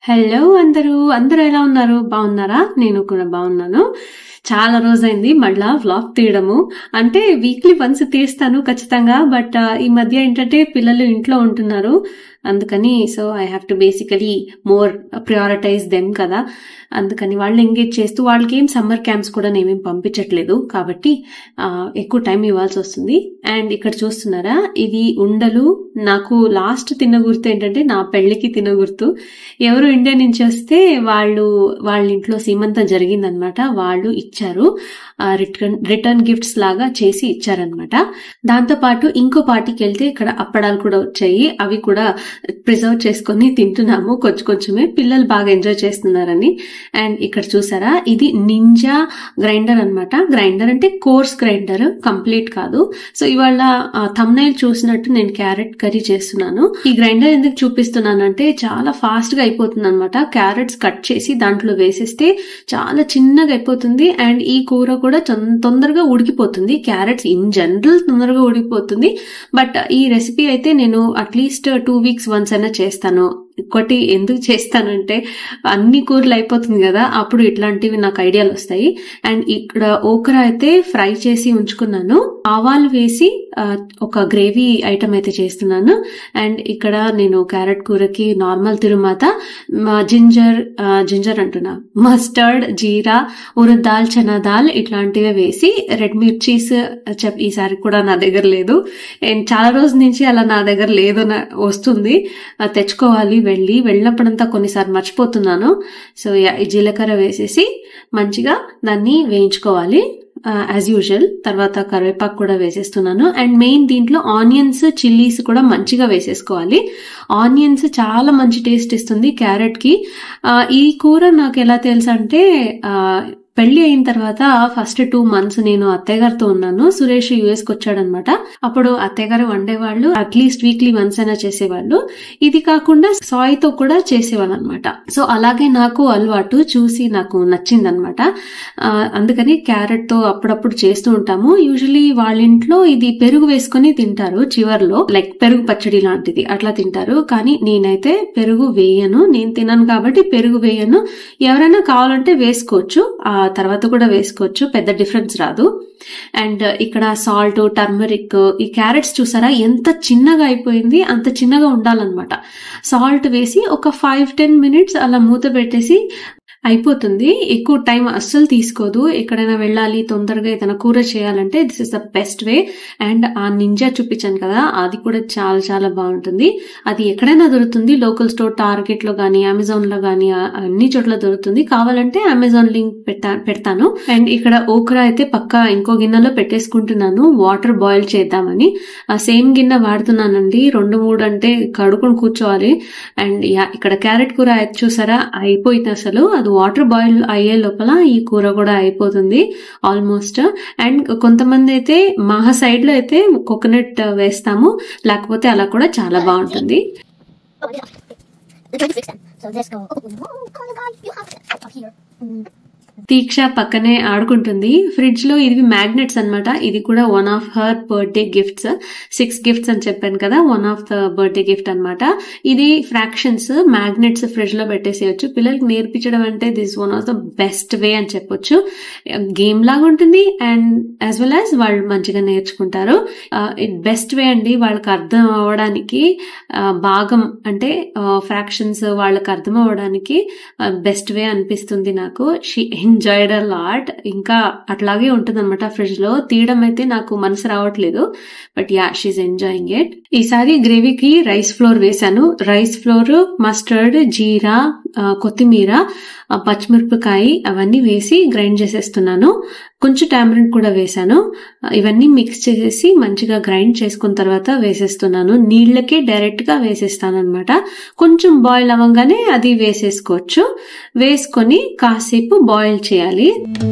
Hello అందరూ అందరూ ఎలా ఉన్నారు బాగున్నారా నేను కూడా బాగున్నాను చాలా రోజైంది మళ్ళా వ్లాగ్ తీయడము అంటే వీక్లీ వన్స్ తీస్తాను ఖచ్చితంగా బట్ ఈ మధ్య ఏంటంటే పిల్లలు ఇంట్లో ఉంటున్నారు అందుకని so I have to basically more prioritize them కదా అందుకని వాళ్ళు ఎంగేజ్ చేస్తూ వాళ్ళకి ఏం సమ్మర్ క్యాంప్స్ కూడా నేనేం పంపించట్లేదు కాబట్టి ఆ, ఎక్కువ టైం ఇవ్వాల్సి వస్తుంది అండ్ ఇక్కడ చూస్తున్నారా ఇది ఉండలు నాకు లాస్ట్ తిన్న గుర్తు ఏంటంటే నా పెళ్లికి తిన్న గుర్తు ఎవరు ఇండియా నుంచి వస్తే వాళ్ళు వాళ్ళ ఇంట్లో సీమంతం జరిగిందనమాట వాళ్ళు ఇచ్చారు రిటర్న్ రిటర్న్ గిఫ్ట్స్ లాగా చేసి ఇచ్చారనమాట దాంతో పాటు ఇంకో పార్టీకి వెళ్తే ఇక్కడ అప్పడాలు కూడా వచ్చాయి అవి కూడా ప్రిజర్వ్ చేసుకొని తింటున్నాము కొంచెం కొంచెమే పిల్లలు బాగా ఎంజాయ్ చేస్తున్నారని అండ్ ఇక్కడ చూసారా ఇది నింజా గ్రైండర్ అన్నమాట గ్రైండర్ అంటే కోర్స్ గ్రైండర్ కంప్లీట్ కాదు సో ఇవాళ థమ్నైల్ చూసినట్టు నేను క్యారెట్ కర్రీ చేస్తున్నాను ఈ గ్రైండర్ ఎందుకు చూపిస్తున్నానంటే చాలా ఫాస్ట్ గా అయిపోతుంది అనమాట క్యారెట్స్ కట్ చేసి దాంట్లో వేసేస్తే చాలా చిన్నగా అయిపోతుంది అండ్ ఈ కూర కూడా తొం- తొందరగా ఉడికిపోతుంది క్యారెట్స్ ఇన్ జనరల్ తొందరగా ఉడికిపోతుంది బట్ ఈ రెసిపీ అయితే నేను అట్లీస్ట్ టూ వీక్స్ వన్స్ అయినా చేస్తాను ఇంకోటి ఎందుకు చేస్తానంటే అన్ని కూరలు అయిపోతుంది కదా అప్పుడు ఇట్లాంటివి నాకు ఐడియాలు వస్తాయి అండ్ ఇక్కడ ఓకరా అయితే ఫ్రై చేసి ఉంచుకున్నాను ఆవాలు వేసి ఆ, ఒక గ్రేవీ ఐటమ్ అయితే చేస్తున్నాను అండ్ ఇక్కడ నేను క్యారెట్ కూరకి నార్మల్ తిరుమాత మా జింజర్ ఆ, జింజర్ అంటున్నా మస్టర్డ్ జీరా ఉరద్ దాల్ చనా దాల్ ఇట్లాంటివి వేసి రెడ్ మిర్చీస్ చెప్ ఈసారి కూడా నా దగ్గర లేదు And చాలా రోజుల నుంచి అలా నా దగ్గర లేదు నా- వస్తుంది అది తెచ్చుకోవాలి వెళ్ళి వెళ్ళినప్పుడంతా కొన్నిసార్లు మర్చిపోతున్నాను సో యా- ఈ జీలకర్ర వేసేసి మంచిగా దాన్ని వేయించుకోవాలి యాజ్ యూజువల్ తర్వాత కరివేపాకు కూడా వేసేస్తున్నాను అండ్ మెయిన్ దీంట్లో ఆనియన్స్ చిల్లీస్ కూడా మంచిగా వేసేసుకోవాలి ఆనియన్స్ చాలా మంచి టేస్ట్ ఇస్తుంది క్యారెట్ కి ఆ, ఈ కూర నాకు ఎలా తెలుసు అంటే ఆ, పెళ్లి అయిన తర్వాత ఫస్ట్ టూ మంత్స్ నేను అత్తయ్య గారితో ఉన్నాను సురేష్ యుఎస్ కి వచ్చాడనమాట అప్పుడు అత్తయ్య గారు వండేవాళ్ళు అట్లీస్ట్ వీక్లీ వన్స్ అయినా చేసేవాళ్ళు ఇది కాకుండా సాయ్ తో కూడా చేసేవాళ్ళు అనమాట సో అలాగే నాకు అలవాటు చూసి నాకు నచ్చింది అనమాట అందుకని క్యారెట్ తో అప్పుడప్పుడు చేస్తూ ఉంటాము యూజువలీ వాళ్ళ ఇంట్లో ఇది పెరుగు వేసుకొని తింటారు చివర్లో లైక్ పెరుగు పచ్చడి లాంటిది అట్లా తింటారు కానీ నేనైతే పెరుగు వేయను నేను తినను కాబట్టి పెరుగు వేయను ఎవరైనా కావాలంటే వేసుకోవచ్చు ఆ తర్వాత కూడా వేసుకోవచ్చు పెద్ద డిఫరెన్స్ రాదు అండ్ ఇక్కడ సాల్ట్ టర్మరిక్ ఈ క్యారెట్స్ చూసారా ఎంత చిన్నగా అయిపోయింది అంత చిన్నగా ఉండాలన్నమాట సాల్ట్ వేసి ఒక ఫైవ్ టెన్ మినిట్స్ అలా మూత పెట్టేసి అయిపోతుంది ఎక్కువ టైం అస్సలు తీసుకోదు ఎక్కడైనా వెళ్ళాలి తొందరగా ఏదైనా కూర చేయాలంటే this is the best way and uh Ninja చూపించాను కదా అది కూడా చాలా చాలా బాగుంటుంది అది ఎక్కడైనా దొరుకుతుంది లోకల్ స్టోర్ టార్గెట్ లో గానీ అమెజాన్ లో గానీ ఆ- అన్ని చోట్ల దొరుకుతుంది కావాలంటే అమెజాన్ లింక్ పెట్టా పెడతాను అండ్ ఇక్కడ ఓక్రా అయితే పక్కా ఇంకో గిన్నెలో పెట్టేసుకుంటున్నాను వాటర్ బాయిల్ చేద్దామని ఆ సేమ్ గిన్నె వాడుతున్నానండి రెండు మూడు అంటే కడుకొని కూర్చోవాలి అండ్ యా ఇక్కడ క్యారెట్ కూర అయితే చూసారా అయిపోయింది అసలు అది వాటర్ బాయిల్ అయ్యే లోపల ఈ కూర కూడా అయిపోతుంది ఆల్మోస్ట్ అండ్ కొంతమంది అయితే మా సైడ్ లో అయితే కోకోనట్ వేస్తాము లేకపోతే అలా కూడా చాలా బాగుంటుంది Oh, yeah. They're trying to fix them. So let's go. Oh, no. Oh, my God. You have to. Up here. Mm. దీక్ష పక్కనే ఆడుకుంటుంది ఫ్రిడ్జ్ లో ఇది మ్యాగ్నెట్స్ అన్నమాట ఇది కూడా one of her birthday gifts six gifts అని చెప్పాను కదా one of the birthday gift అన్నమాట ఇది ఫ్రాక్షన్స్ మ్యాగ్నెట్స్ ఫ్రిడ్జ్ లో పెట్టేసేయచ్చు పిల్లలకి నేర్పించడం అంటే this one of the best way అని చెప్పొచ్చు గేమ్ లాగా ఉంటుంది అండ్ యాజ్ వెల్ యాజ్ వాళ్ళు మంచిగా నేర్చుకుంటారు బెస్ట్ వే అండి వాళ్ళకి అర్థం అవ్వడానికి ఆ, భాగం అంటే ఫ్రాక్షన్స్ వాళ్ళకి అర్థం అవ్వడానికి బెస్ట్ వే అనిపిస్తుంది నాకు షీ ఎంజాయ్డ్ అ లాట్ ఇంకా అట్లాగే ఉంటుంది అనమాట ఫ్రిడ్జ్ లో తీయడం అయితే నాకు మనసు రావట్లేదు but yeah she's enjoying it ఈసారి గ్రేవీకి రైస్ ఫ్లోర్ వేసాను రైస్ ఫ్లోర్ మస్టర్డ్ జీరా ఆ, కొత్తిమీర ఆ, పచ్చిమిరపకాయ అవన్నీ వేసి గ్రైండ్ చేసేస్తున్నాను కొంచెం టామరెంట్ కూడా వేసాను ఆ, ఇవన్నీ మిక్స్ చేసేసి మంచిగా గ్రైండ్ చేసుకున్న తర్వాత వేసేస్తున్నాను నీళ్ళకే డైరెక్ట్ గా వేసేస్తాను అనమాట కొంచెం బాయిల్ అవ్వగానే అది వేసేసుకోవచ్చు వేసుకొని కాసేపు బాయిల్ చేయాలి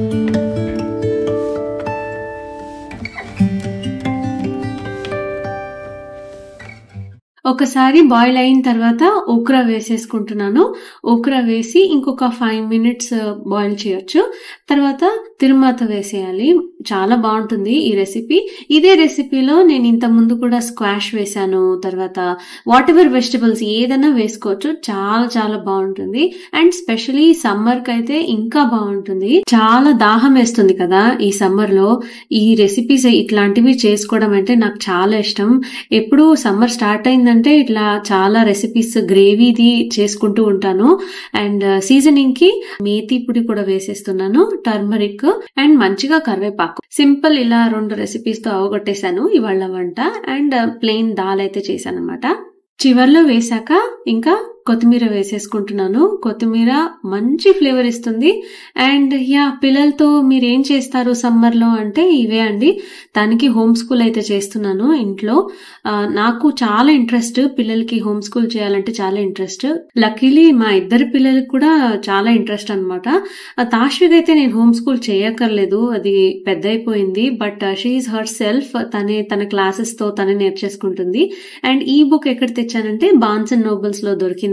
ఒకసారి బాయిల్ అయిన తర్వాత ఓక్రా వేసేసుకుంటున్నాను ఓక్రా వేసి ఇంకొక ఫైవ్ మినిట్స్ బాయిల్ చేయొచ్చు తర్వాత తిరుమాత వేసేయాలి చాలా బాగుంటుంది ఈ రెసిపీ ఇదే రెసిపీలో నేను ఇంత ముందు కూడా స్క్వాష్ వేసాను తర్వాత వాట్ ఎవర్ వెజిటబుల్స్ ఏదైనా వేసుకోవచ్చు చాలా చాలా బాగుంటుంది అండ్ స్పెషలీ సమ్మర్ కి అయితే ఇంకా బాగుంటుంది చాలా దాహం వేస్తుంది కదా ఈ సమ్మర్ లో ఈ రెసిపీస్ ఇట్లాంటివి చేసుకోవడం అంటే నాకు చాలా ఇష్టం ఎప్పుడు సమ్మర్ స్టార్ట్ అయిందంటే ఇట్లా చాలా రెసిపీస్ గ్రేవీది చేసుకుంటూ ఉంటాను అండ్ సీజనింగ్ కి మేతి పొడి కూడా వేసేస్తున్నాను టర్మరిక్ అండ్ మంచిగా కరివేపాకు సింపుల్ ఇలా రెండు రెసిపీస్ తో అవగొట్టేశాను ఇవాళ వంట అండ్ ప్లెయిన్ దాల్ అయితే చేశాను అనమాట చివర్లో వేశాక ఇంకా కొత్తిమీర వేసేసుకుంటున్నాను కొత్తిమీర మంచి ఫ్లేవర్ ఇస్తుంది అండ్ యా పిల్లలతో మీరు ఏం చేస్తారు సమ్మర్ లో అంటే ఇవే అండి దానికి హోమ్ స్కూల్ అయితే చేస్తున్నాను ఇంట్లో ఆ, నాకు చాలా ఇంట్రెస్ట్ పిల్లలకి హోమ్ స్కూల్ చేయాలంటే చాలా ఇంట్రెస్ట్ లక్కీలీ మా ఇద్దరు పిల్లలకి కూడా చాలా ఇంట్రెస్ట్ అనమాట తాష్విక్ అయితే నేను హోమ్ స్కూల్ చేయక్కర్లేదు అది పెద్ద అయిపోయింది బట్ షీఈ్ హర్ సెల్ఫ్ తనే తన క్లాసెస్ తో తనే నేర్చేసుకుంటుంది అండ్ ఈ బుక్ ఎక్కడ తెచ్చానంటే బాన్స్ అండ్ నోబెల్స్ లో దొరికిందనమాట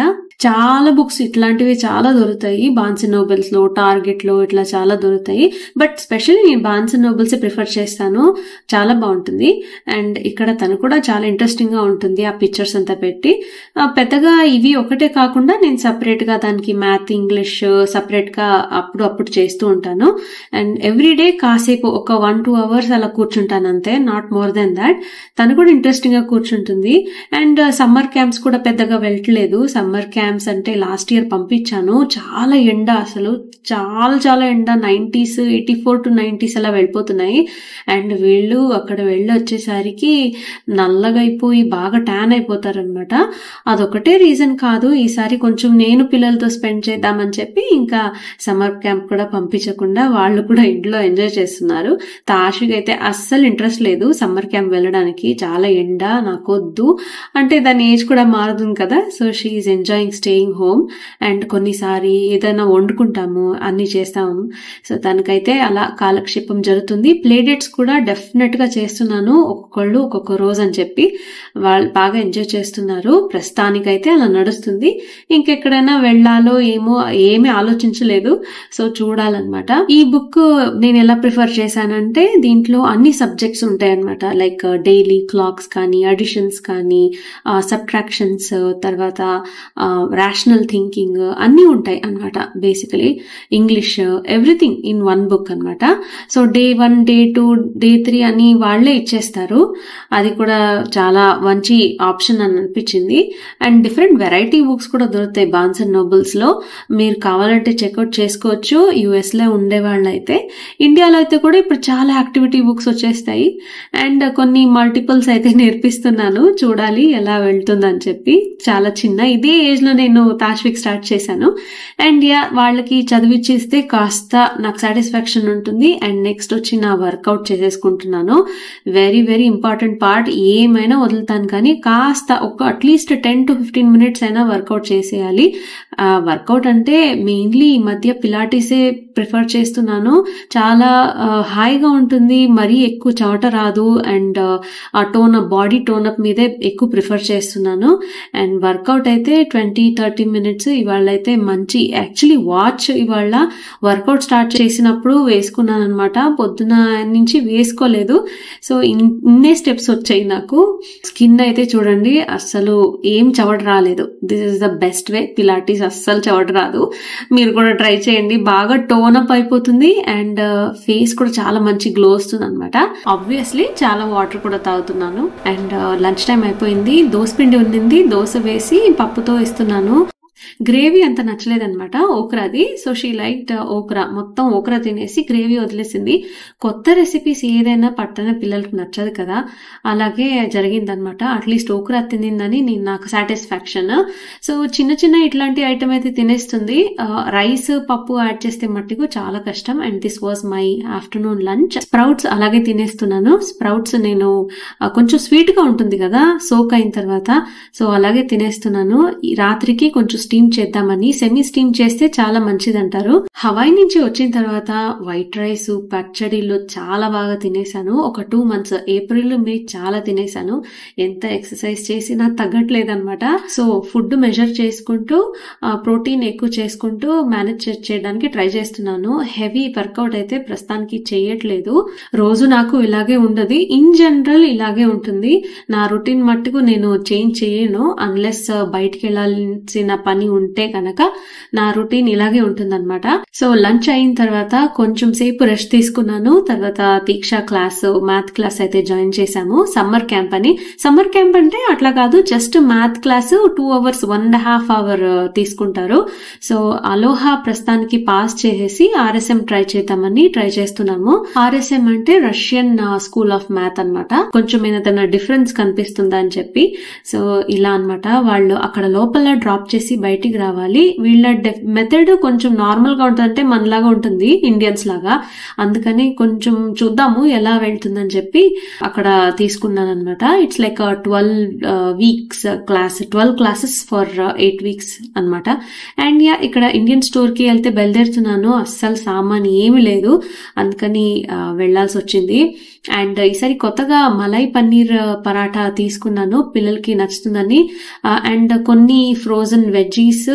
చాలా బుక్స్ ఇట్లాంటివి చాలా దొరుకుతాయి బాన్స్ అండ్ నోబెల్స్ లో టార్గెట్ లో ఇట్లా చాలా దొరుకుతాయి బట్ స్పెషల్లీ నేను బాన్స్ అండ్ నోబెల్స్ ప్రిఫర్ చేస్తాను చాలా బాగుంటుంది అండ్ ఇక్కడ తను కూడా చాలా ఇంట్రెస్టింగ్ గా ఉంటుంది ఆ పిక్చర్స్ అంతా పెట్టి ఆ, పెద్దగా ఇవి ఒకటే కాకుండా నేను సపరేట్ గా దానికి మ్యాథ్ ఇంగ్లీష్ సపరేట్ గా అప్పుడు అప్పుడు చేస్తూ ఉంటాను అండ్ ఎవ్రీ డే కాసేపు ఒక వన్ టూ అవర్స్ అలా కూర్చుంటాను అంతే నాట్ మోర్ దెన్ దాట్ తను కూడా ఇంట్రెస్టింగ్ గా కూర్చుంటుంది అండ్ సమ్మర్ క్యాంప్స్ కూడా పెద్దగా వెళ్ళట్లేదు సమ్మర్ క్యాంప్స్ అంటే లాస్ట్ ఇయర్ పంపించాను చాలా ఎండ అసలు చాలా చాలా ఎండ nineties eighty four to nineties అలా వెళ్ళిపోతున్నాయి అండ్ వీళ్ళు అక్కడ వెళ్ళి వచ్చేసరికి నల్లగా అయిపోయి బాగా ట్యాన్ అయిపోతారనమాట అదొకటే రీజన్ కాదు ఈసారి కొంచెం నేను పిల్లలతో స్పెండ్ చేద్దామని చెప్పి ఇంకా సమ్మర్ క్యాంప్ కూడా పంపించకుండా వాళ్ళు కూడా ఇంట్లో ఎంజాయ్ చేస్తున్నారు తాషిక్ అయితే అస్సలు ఇంట్రెస్ట్ లేదు సమ్మర్ క్యాంప్ వెళ్ళడానికి చాలా ఎండ నాకొద్దు అంటే దాని ఏజ్ కూడా మారుతుంది కదా so she's enjoying staying home and కొన్నిసారి ఏదైనా వండుకుంటాము అన్ని చేస్తాము సో తనకైతే అలా కాలక్షేపం జరుగుతుంది ప్లే డేట్స్ కూడా డెఫినెట్ గా చేస్తున్నాను ఒక్కొక్కళ్ళు ఒక్కొక్క రోజు అని చెప్పి వాళ్ళు బాగా ఎంజాయ్ చేస్తున్నారు ప్రస్తుతానికైతే అలా నడుస్తుంది ఇంకెక్కడైనా వెళ్ళాలో ఏమో ఏమీ ఆలోచించలేదు సో చూడాలన్నమాట ఈ బుక్ నేను ఎలా ప్రిఫర్ చేశానంటే దీంట్లో అన్ని సబ్జెక్ట్స్ ఉంటాయి అనమాట లైక్ డైలీ క్లాక్స్ కానీ అడిషన్స్ కానీ సబ్ట్రాక్షన్స్ తర్వాత రేషనల్ థింకింగ్ అన్నీ ఉంటాయి అనమాట basically English everything in one book అనమాట so day one day two day three అని వాళ్ళే ఇచ్చేస్తారు అది కూడా చాలా మంచి ఆప్షన్ అని అనిపించింది అండ్ డిఫరెంట్ వెరైటీ బుక్స్ కూడా దొరుకుతాయి బాన్స్ అండ్ నోబెల్స్ లో మీరు కావాలంటే చెక్అవుట్ చేసుకోవచ్చు యుఎస్ లో ఉండే వాళ్ళైతే ఇండియాలో అయితే కూడా ఇప్పుడు చాలా యాక్టివిటీ బుక్స్ వచ్చేస్తాయి అండ్ కొన్ని మల్టిపుల్స్ అయితే నేర్పిస్తున్నాను చూడాలి ఎలా వెళ్తుందని చెప్పి చాలా చిన్న ఇదే ఏజ్ లో నేను తాష్విక్ స్టార్ట్ చేశాను అండ్ యా వాళ్ళకి చదివిచ్చేస్తే కాస్త నాకు సాటిస్ఫాక్షన్ ఉంటుంది అండ్ నెక్స్ట్ వచ్చి నా వర్కౌట్ చేసేసుకుంటున్నాను వెరీ వెరీ ఇంపార్టెంట్ పార్ట్ ఏమైనా వదులుతాను కానీ కాస్త ఒక at least ten to fifteen minutes అయినా వర్కౌట్ చేసేయాలి వర్కౌట్ అంటే మెయిన్లీ ఈ మధ్య పిలాటిసే ప్రిఫర్ చేస్తున్నాను చాలా ఆ, హాయిగా ఉంటుంది మరీ ఎక్కువ చెమట రాదు అండ్ ఆ టోన్ బాడీ టోన్ అప్ మీదే ఎక్కువ ప్రిఫర్ చేస్తున్నాను అండ్ వర్కౌట్ అయితే ట్వంటీ థర్టీ మినిట్స్ ఇవాళ అయితే మంచి యాక్చువల్లీ వాచ్ ఇవాళ వర్కౌట్ స్టార్ట్ చేసినప్పుడు వేసుకున్నాను అనమాట పొద్దున నుంచి వేసుకోలేదు సో ఇన్- ఇన్నే స్టెప్స్ వచ్చాయి నాకు స్కిన్ అయితే చూడండి అస్సలు ఏం చెవట రాలేదు this is the best way pilates అస్సలు చెవట రాదు మీరు కూడా ట్రై చేయండి బాగా టోన్ అప్ అయిపోతుంది అండ్ ఫేస్ కూడా చాలా మంచి గ్లో వస్తుంది అనమాట ఆబ్వియస్లీ చాలా వాటర్ కూడా తాగుతున్నాను అండ్ లంచ్ టైం అయిపోయింది దోశ పిండి ఉండింది దోశ వేసి పప్పుతో ఇస్తున్నాను గ్రేవీ అంత నచ్చలేదన్నమాట ఓక్రాది సో షీ లైక్ ఓక్రా మొత్తం ఓక్రా తినేసి గ్రేవీ వదిలేసింది కొత్త రెసిపీస్ ఏదైనా పట్టణ పిల్లలకి నచ్చదు కదా అలాగే జరిగిందనమాట అట్లీస్ట్ ఓక్రా తినిందని నేను నాకు సాటిస్ఫాక్షన్ సో చిన్న చిన్న ఇట్లాంటి ఐటమ్ అయితే తినేస్తుంది రైస్ పప్పు యాడ్ చేస్తే మట్టుకు చాలా కష్టం and this was my afternoon lunch sprouts అలాగే తినేస్తున్నాను స్ప్రౌట్స్ నేను ఆ, కొంచెం స్వీట్ గా ఉంటుంది కదా సోక్ అయిన తర్వాత సో అలాగే తినేస్తున్నాను ఈ రాత్రికి కొంచెం స్టీమ్ చేద్దామని సెమీ స్టీమ్ చేస్తే చాలా మంచిది అంటారు హవాయి నుంచి వచ్చిన తర్వాత వైట్ రైస్ పచ్చడిలు చాలా బాగా తినేసాను ఒక టూ మంత్స్ ఏప్రిల్ మే చాలా తినేసాను ఎంత ఎక్సర్సైజ్ చేసినా తగ్గట్లేదన్నమాట సో ఫుడ్ మెజర్ చేసుకుంటూ ప్రోటీన్ ఎక్కువ చేసుకుంటూ మేనేజ్ చేయడానికి ట్రై చేస్తున్నాను హెవీ వర్కౌట్ అయితే ప్రస్తుతానికి చేయట్లేదు రోజు నాకు ఇలాగే ఉండదు ఇన్ జనరల్ ఇలాగే ఉంటుంది నా రొటీన్ మట్టుకు నేను చేంజ్ చేయను అన్లెస్ బయటికి వెళ్లాల్సిన పని ఉంటే కనుక నా రొటీన్ ఇలాగే ఉంటుందన్నమాట సో లంచ్ అయిన తర్వాత కొంచెం సేపు రెస్ట్ తీసుకున్నాను తర్వాత దీక్ష క్లాస్ మ్యాథ్ క్లాస్ అయితే జాయిన్ చేశాము సమ్మర్ క్యాంప్ అని సమ్మర్ క్యాంప్ అంటే అట్లా కాదు just math class two hours one and half hour తీసుకుంటారు సో అలోహా ప్రస్తుతానికి పాస్ చేసేసి ఆర్ఎస్ఎం ట్రై చేద్దామని ట్రై చేస్తున్నాము ఆర్ఎస్ఎం అంటే రష్యన్ స్కూల్ ఆఫ్ మ్యాథ్ అన్నమాట కొంచెం ఏదైనా డిఫరెన్స్ కనిపిస్తుందా అని చెప్పి సో ఇలా అన్నమాట వాళ్ళు అక్కడ లోపల డ్రాప్ చేసి బయటికి రావాలి వీళ్ళ మెథడ్ కొంచెం నార్మల్ గా ఉంటుందంటే మనలాగా ఉంటుంది ఇండియన్స్ లాగా అందుకని కొంచెం చూద్దాము ఎలా వెళ్తుందని చెప్పి అక్కడ తీసుకున్నాను అనమాట it's like twelve weeks class twelve classes for eight weeks అన్నమాట అండ్ యా ఇక్కడ ఇండియన్ స్టోర్ కి వెళ్తే బయలుదేరుతున్నాను అస్సలు సామాన్ ఏమీ లేదు అందుకని ఆ, వెళ్ళాల్సి వచ్చింది అండ్ ఈసారి కొత్తగా మలై పన్నీర్ పరాఠా తీసుకున్నాను పిల్లలకి నచ్చుతుందని అండ్ కొన్ని frozen veggies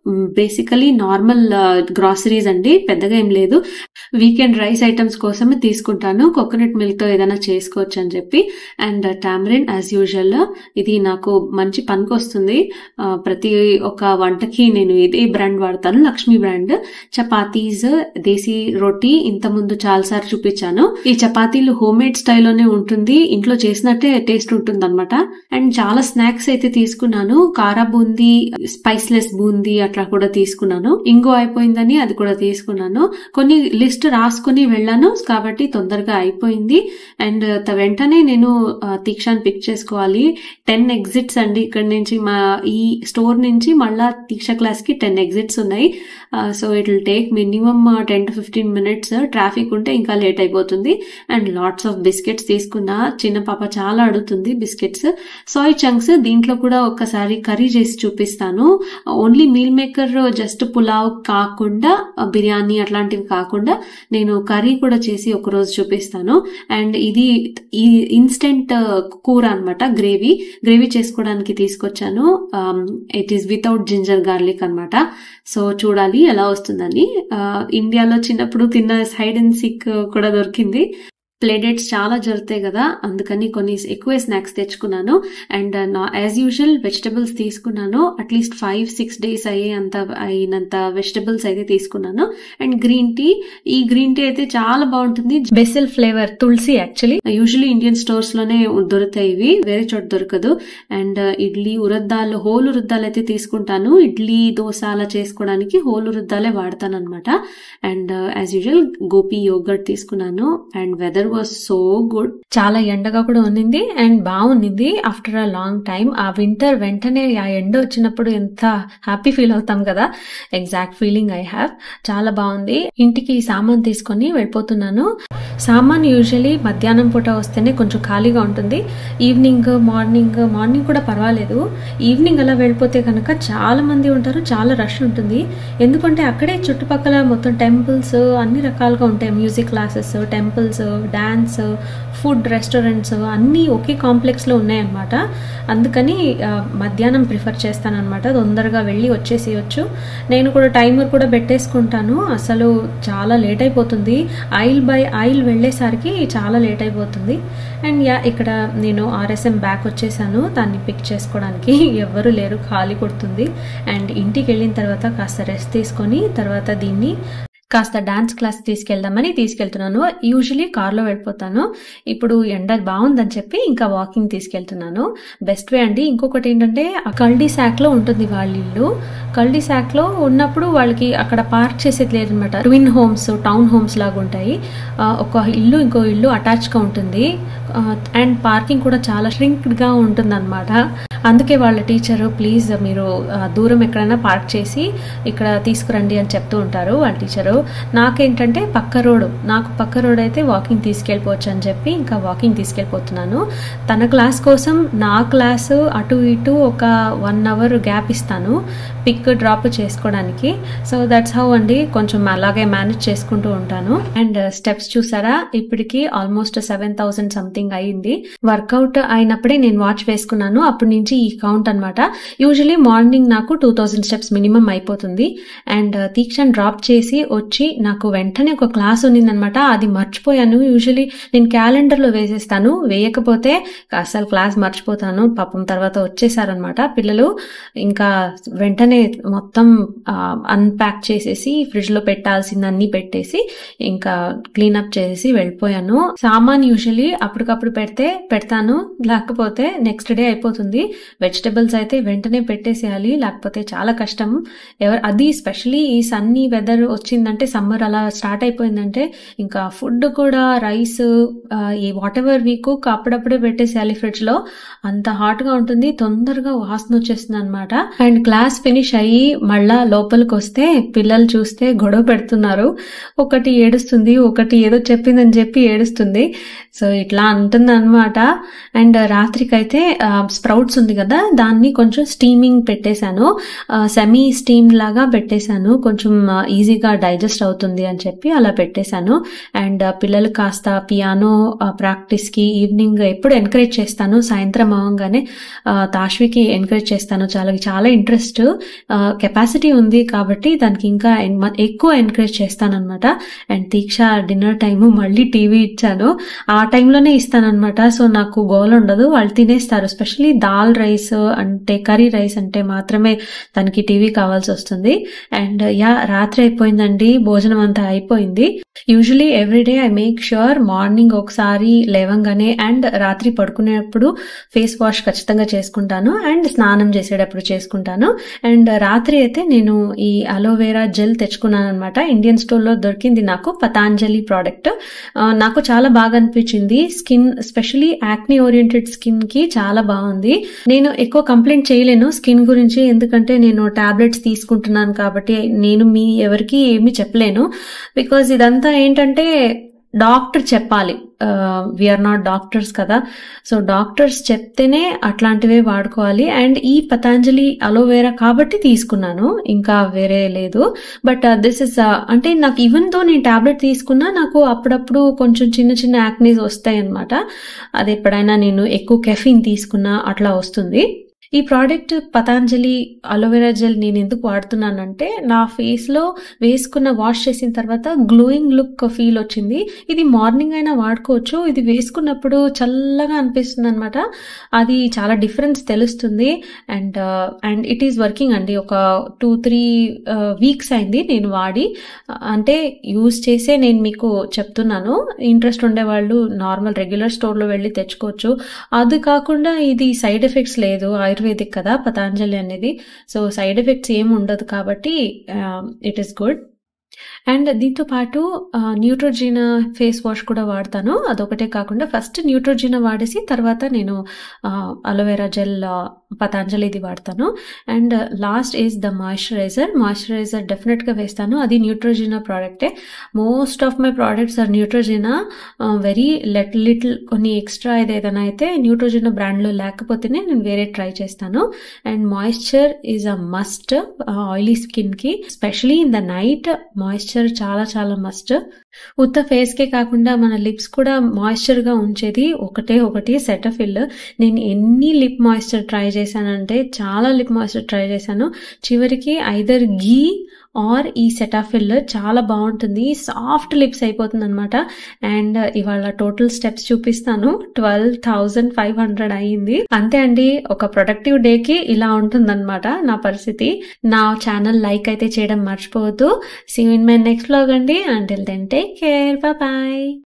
basically normal groceries అండి పెద్దగా ఏం లేదు వీకెండ్ రైస్ ఐటమ్స్ కోసమే తీసుకుంటాను కోకోనట్ మిల్క్ తో ఏదైనా చేసుకోవచ్చు అని చెప్పి అండ్ టామరిన్ యాజ్ యూజువల్ ఇది నాకు మంచి పనికి వస్తుంది ఆ, ప్రతి ఒక్క వంటకి నేను ఇదే బ్రాండ్ వాడతాను లక్ష్మీ బ్రాండ్ చపాతీస్ దేశీ రొట్టి ఇంత ముందు చాలాసార్లు చూపించాను ఈ చపాతీలు హోమ్ మేడ్ స్టైల్లోనే ఉంటుంది ఇంట్లో చేసినట్టే టేస్ట్ ఉంటుంది అనమాట అండ్ చాలా స్నాక్స్ అయితే తీసుకున్నాను కారా బూందీ స్పైస్లెస్ బూందీ అట్లా కూడా తీసుకున్నాను ఇంగో అయిపోయిందని అది కూడా తీసుకున్నాను కొన్ని లిస్ట్ రాసుకుని వెళ్ళాను కాబట్టి తొందరగా అయిపోయింది అండ్ త- వెంటనే నేను ఆ, దీక్షాన్ని పిక్ చేసుకోవాలి టెన్ ఎగ్జిట్స్ అండి ఇక్కడ నుంచి మా ఈ స్టోర్ నుంచి మళ్ళా దీక్ష క్లాస్ కి టెన్ ఎగ్జిట్స్ ఉన్నాయి so it will take minimum ten to fifteen minutes traffic ఉంటే ఇంకా లేట్ అయిపోతుంది అండ్ లాట్స్ ఆఫ్ బిస్కెట్స్ తీసుకున్నా చిన్న పాప చాలా అడుగుతుంది బిస్కెట్స్ సాయ్ చంక్స్ దీంట్లో కూడా ఒక్కసారి కర్రీ చేసి చూపిస్తాను only meal maker just pulao కాకుండా ఆ, బిర్యానీ అట్లాంటివి కాకుండా నేను కర్రీ కూడా చేసి ఒక రోజు చూపిస్తాను అండ్ ఇది ఈ ఇన్స్టెంట్ కూర అన్నమాట గ్రేవీ గ్రేవీ చేసుకోవడానికి తీసుకొచ్చాను it is without ginger garlic అన్నమాట సో చూడాలి ఎలా వస్తుందని ఆ, ఇండియాలో చిన్నప్పుడు తిన్న సైడ్ అండ్ సిక్ కూడా దొరికింది ప్లేడేట్స్ చాలా జరుగుతాయి కదా అందుకని కొన్ని ఎక్కువ స్నాక్స్ తెచ్చుకున్నాను అండ్ నా యాజ్ యూజువల్ వెజిటబుల్స్ తీసుకున్నాను అట్లీస్ట్ ఫైవ్ సిక్స్ డేస్ అయ్యే అంత అయినంత వెజిటబుల్స్ అయితే తీసుకున్నాను అండ్ గ్రీన్ టీ ఈ గ్రీన్ టీ అయితే చాలా బాగుంటుంది బెసిల్ ఫ్లేవర్ తులసి యాక్చువల్లీ యూజువల్లీ ఇండియన్ స్టోర్స్ లోనే దొరుకుతాయి ఇవి వేరే చోట దొరకదు అండ్ ఇడ్లీ ఉరద్దాలు హోల్ ఉరద్దాలు అయితే తీసుకుంటాను ఇడ్లీ దోశ అలా చేసుకోవడానికి హోల్ ఉరద్దాలే వాడతాను అనమాట and as usual Gopi yogurt తీసుకున్నాను and weather was so good చాలా ఎండగా కూడా ఉన్నింది అండ్ బాగుంది ఆఫ్టర్ అ లాంగ్ టైం ఆ వింటర్ వెంటనే ఆ ఎండ వచ్చినప్పుడు ఎంత హ్యాపీ ఫీల్ అవుతాం కదా ఎగ్జాక్ట్ ఫీలింగ్ ఐ హ్యావ్ చాలా బాగుంది ఇంటికి సామాన్ తీసుకొని వెళ్ళిపోతున్నాను సామాన్ యూజువలీ మధ్యాహ్నం పూట వస్తేనే కొంచెం ఖాళీగా ఉంటుంది ఈవినింగ్ మార్నింగ్ మార్నింగ్ కూడా పర్వాలేదు ఈవినింగ్ అలా వెళ్ళిపోతే కనుక చాలా మంది ఉంటారు చాలా రష్ ఉంటుంది ఎందుకంటే అక్కడే చుట్టుపక్కల మొత్తం టెంపుల్స్ అన్ని రకాలుగా ఉంటాయి music classes temples dance food restaurants అన్నీ ఒకే కాంప్లెక్స్లో ఉన్నాయన్నమాట అందుకని ఆ, మధ్యాహ్నం ప్రిఫర్ చేస్తానన్నమాట తొందరగా వెళ్ళి వచ్చేసేయచ్చు నేను కూడా టైమర్ కూడా పెట్టేసుకుంటాను అసలు చాలా లేట్ అయిపోతుంది ఆయిల్ బై ఆయిల్ వెళ్ళేసరికి చాలా లేట్ అయిపోతుంది అండ్ యా ఇక్కడ నేను ఆర్ఎస్ఎం బ్యాక్ వచ్చేసాను దాన్ని పిక్ చేసుకోవడానికి ఎవ్వరు లేరు ఖాళీ కొడుతుంది అండ్ ఇంటికి వెళ్ళిన తర్వాత కాస్త రెస్ట్ తీసుకొని తర్వాత దీన్ని కాస్త డాన్స్ క్లాస్ తీసుకెళ్దామని తీసుకెళ్తున్నాను యూజువలీ కార్లో వెళ్ళిపోతాను ఇప్పుడు ఎండ బాగుందని చెప్పి ఇంకా వాకింగ్ తీసుకెళ్తున్నాను బెస్ట్ వే అండి ఇంకొకటి ఏంటంటే ఆ కల్డీ శాక్లో ఉంటుంది వాళ్ళ ఇల్లు కల్డీ శాక్లో ఉన్నప్పుడు వాళ్ళకి అక్కడ పార్క్ చేసేది లేదనమాట ట్విన్ హోమ్స్ టౌన్ హోమ్స్ లాగా ఉంటాయి ఆ, ఒక ఇల్లు ఇంకో ఇల్లు అటాచ్గా ఉంటుంది అండ్ పార్కింగ్ కూడా చాలా ష్రింక్డ్గా ఉంటుంది అందుకే వాళ్ళ టీచరు ప్లీజ్ మీరు ఆ, దూరం ఎక్కడైనా పార్క్ చేసి ఇక్కడ తీసుకురండి అని చెప్తూ ఉంటారు వాళ్ళ టీచరు నాకేంటంటే పక్క రోడ్డు నాకు పక్క రోడ్ అయితే వాకింగ్ తీసుకెళ్ళిపోవచ్చు అని చెప్పి ఇంకా వాకింగ్ తీసుకెళ్ళిపోతున్నాను తన క్లాస్ కోసం నా క్లాసు అటు ఇటు ఒక వన్ అవర్ గ్యాప్ ఇస్తాను పిక్ డ్రాప్ చేసుకోవడానికి సో దట్స్ హౌ అండి కొంచెం అలాగే మేనేజ్ చేసుకుంటూ ఉంటాను అండ్ స్టెప్స్ చూసారా ఇప్పటికి ఆల్మోస్ట్ సెవెన్ థౌసండ్ సంథింగ్ అయింది వర్కౌట్ అయినప్పుడే నేను వాచ్ వేసుకున్నాను అప్పటి నుంచి ఈ కౌంట్ అనమాట యూజువలీ మార్నింగ్ నాకు టూ థౌసండ్ స్టెప్స్ మినిమం అయిపోతుంది అండ్ తీక్షణ్ డ్రాప్ చేసి వచ్చి నాకు వెంటనే ఒక క్లాస్ ఉన్నిందనమాట అది మర్చిపోయాను యూజువలీ నేను క్యాలెండర్లో వేసేస్తాను వేయకపోతే అసలు క్లాస్ మర్చిపోతాను పాపం తర్వాత వచ్చేసారనమాట పిల్లలు ఇంకా వెంటనే మొత్తం అన్ప్యాక్ చేసేసి ఫ్రిడ్జ్ లో పెట్టాల్సిందన్నీ పెట్టేసి ఇంకా క్లీనప్ చేసి వెళ్ళిపోయాను సామాన్ యూజువలీ అప్పటికప్పుడు పెడితే పెడతాను లేకపోతే నెక్స్ట్ డే అయిపోతుంది వెజిటబుల్స్ అయితే వెంటనే పెట్టేసేయాలి లేకపోతే చాలా కష్టం ఎవరు అది స్పెషలీ ఈ సన్నీ వెదర్ వచ్చిందంటే సమ్మర్ అలా స్టార్ట్ అయిపోయిందంటే ఇంకా ఫుడ్ కూడా రైస్ ఈ వాట్ ఎవర్ వీక్ అప్పుడప్పుడే పెట్టేసేయాలి ఫ్రిడ్జ్ లో అంత హాట్ గా ఉంటుంది తొందరగా వాసన వచ్చేస్తుంది అనమాట అండ్ క్లాస్ ఫినిష్ అయ్యి మళ్ళా లోపలికి వస్తే పిల్లలు చూస్తే గొడవ పెడుతున్నారు ఒకటి ఏడుస్తుంది ఒకటి ఏదో చెప్పిందని చెప్పి ఏడుస్తుంది సో ఇట్లా అంటుంది అనమాట అండ్ రాత్రికైతే స్ప్రౌట్స్ ఉంది కదా దాన్ని కొంచెం స్టీమింగ్ పెట్టేశాను సెమీ స్టీమ్ లాగా పెట్టేశాను కొంచెం ఈజీగా డైజెస్ట్ అవుతుంది అని చెప్పి అలా పెట్టేశాను అండ్ పిల్లలు కాస్త పియానో ప్రాక్టీస్ కి ఈవినింగ్ ఎప్పుడు ఎంకరేజ్ చేస్తాను సాయంత్రం అవ్వగానే ఆ, తాష్వికి ఎంకరేజ్ చేస్తాను చాలా చాలా ఇంట్రెస్ట్ కెపాసిటీ ఉంది కాబట్టి దానికి ఇంకా ఎన్- మ- ఎక్కువ ఎంకరేజ్ చేస్తాను అనమాట అండ్ దీక్ష డిన్నర్ టైము మళ్ళీ టీవీ ఇచ్చాను ఆ టైంలోనే ఇస్తానన్నమాట సో నాకు గోల్ ఉండదు వాళ్ళు తినేస్తారు స్పెషలీ దాల్ రైస్ అంటే కర్రీ రైస్ అంటే మాత్రమే తనకి టీవీ కావాల్సి వస్తుంది అండ్ యా రాత్రి అయిపోయిందండి భోజనం అంతా అయిపోయింది usually everyday I make sure morning ఒకసారి లేవంగానే అండ్ రాత్రి పడుకునేటప్పుడు ఫేస్ వాష్ ఖచ్చితంగా చేసుకుంటాను అండ్ స్నానం చేసేటప్పుడు చేసుకుంటాను అండ్ రాత్రి అయితే నేను ఈ అలోవేరా జెల్ తెచ్చుకున్నాను అనమాట ఇండియన్ స్టోర్లో దొరికింది నాకు పతాంజలి ప్రోడక్ట్ నాకు చాలా బాగా అనిపించింది skin specially acne oriented skin కి చాలా బాగుంది నేను ఎక్కువ కంప్లైంట్ చేయలేను స్కిన్ గురించి ఎందుకంటే నేను టాబ్లెట్స్ తీసుకుంటున్నాను కాబట్టి నేను మీ ఎవరికి ఏమీ చెప్పలేను బికాజ్ ఇదంతా ఏంటంటే డాక్టర్ చెప్పాలి వీఆర్ నాట్ డాక్టర్స్ కదా సో డాక్టర్స్ చెప్తేనే అట్లాంటివే వాడుకోవాలి అండ్ ఈ పతాంజలి అలోవేరా కాబట్టి తీసుకున్నాను ఇంకా వేరే లేదు బట్ దిస్ ఇస్ అంటే నాకు ఈవెన్ తో నేను టాబ్లెట్ తీసుకున్నా నాకు అప్పుడప్పుడు కొంచెం చిన్న చిన్న యాక్నీస్ వస్తాయి అనమాట అది ఎప్పుడైనా నేను ఎక్కువ కెఫిన్ తీసుకున్నా అట్లా వస్తుంది ఈ ప్రోడక్ట్ పతాంజలి అలోవెరా జెల్ నేను ఎందుకు వాడుతున్నానంటే నా ఫేస్ లో వేసుకున్న వాష్ చేసిన తర్వాత గ్లోయింగ్ లుక్ ఫీల్ వచ్చింది ఇది మార్నింగ్ అయినా వాడుకోవచ్చు ఇది వేసుకున్నప్పుడు చల్లగా అనిపిస్తుంది అనమాట అది చాలా డిఫరెన్స్ తెలుస్తుంది and and it is working అండి ఒక టూ త్రీ వీక్స్ అయింది నేను వాడి అంటే యూజ్ చేసే నేను మీకు చెప్తున్నాను ఇంట్రెస్ట్ ఉండేవాళ్ళు నార్మల్ రెగ్యులర్ స్టోర్లో వెళ్ళి తెచ్చుకోవచ్చు అది కాకుండా ఇది సైడ్ ఎఫెక్ట్స్ లేదు ఆయుర్వేదిక్ కదా పతాంజలి అనేది సో సైడ్ ఎఫెక్ట్స్ ఏమి ఉండదు కాబట్టి ఇట్ ఈస్ గుడ్ అండ్ దీంతో పాటు న్యూట్రోజినా ఫేస్ వాష్ కూడా వాడతాను అదొకటే కాకుండా ఫస్ట్ న్యూట్రోజినా వాడేసి తర్వాత నేను అలోవెరా జెల్ పతాంజలిది వాడతాను and last is the moisturizer moisturizer డెఫినెట్గా వేస్తాను అది న్యూట్రోజినా ప్రోడక్టే most of my products are Neutrogena very light little కొన్ని ఎక్స్ట్రా ఇది ఏదైనా అయితే న్యూట్రోజినా బ్రాండ్లో లేకపోతేనే నేను వేరే ట్రై చేస్తాను and moisture is a must oily స్కిన్కి specially in the night moisture చాలా చాలా మస్ట్ ఉత్త ఫేస్ కే కాకుండా మన లిప్స్ కూడా మాయిశ్చర్ గా ఉంచేది ఒకటే ఒకటి సెటఫిల్ నేను ఎన్ని లిప్ మాయిశ్చర్ ట్రై చేశానంటే చాలా లిప్ మాయిశ్చర్ ట్రై చేశాను చివరికి ఐదర్ గీ ఆర్ ఈ సెటాఫిల్ చాలా బాగుంటుంది సాఫ్ట్ లిప్స్ అయిపోతుంది అనమాట అండ్ ఇవాళ టోటల్ స్టెప్స్ చూపిస్తాను ట్వెల్వ్ థౌజండ్ ఫైవ్ హండ్రెడ్ అయ్యింది అంతే అండి ఒక ప్రొడక్టివ్ డేకి ఇలా ఉంటుందన్నమాట నా పరిస్థితి నా ఛానల్ లైక్ అయితే చేయడం మర్చిపోవద్దు see in my next blog అండి until then take care bye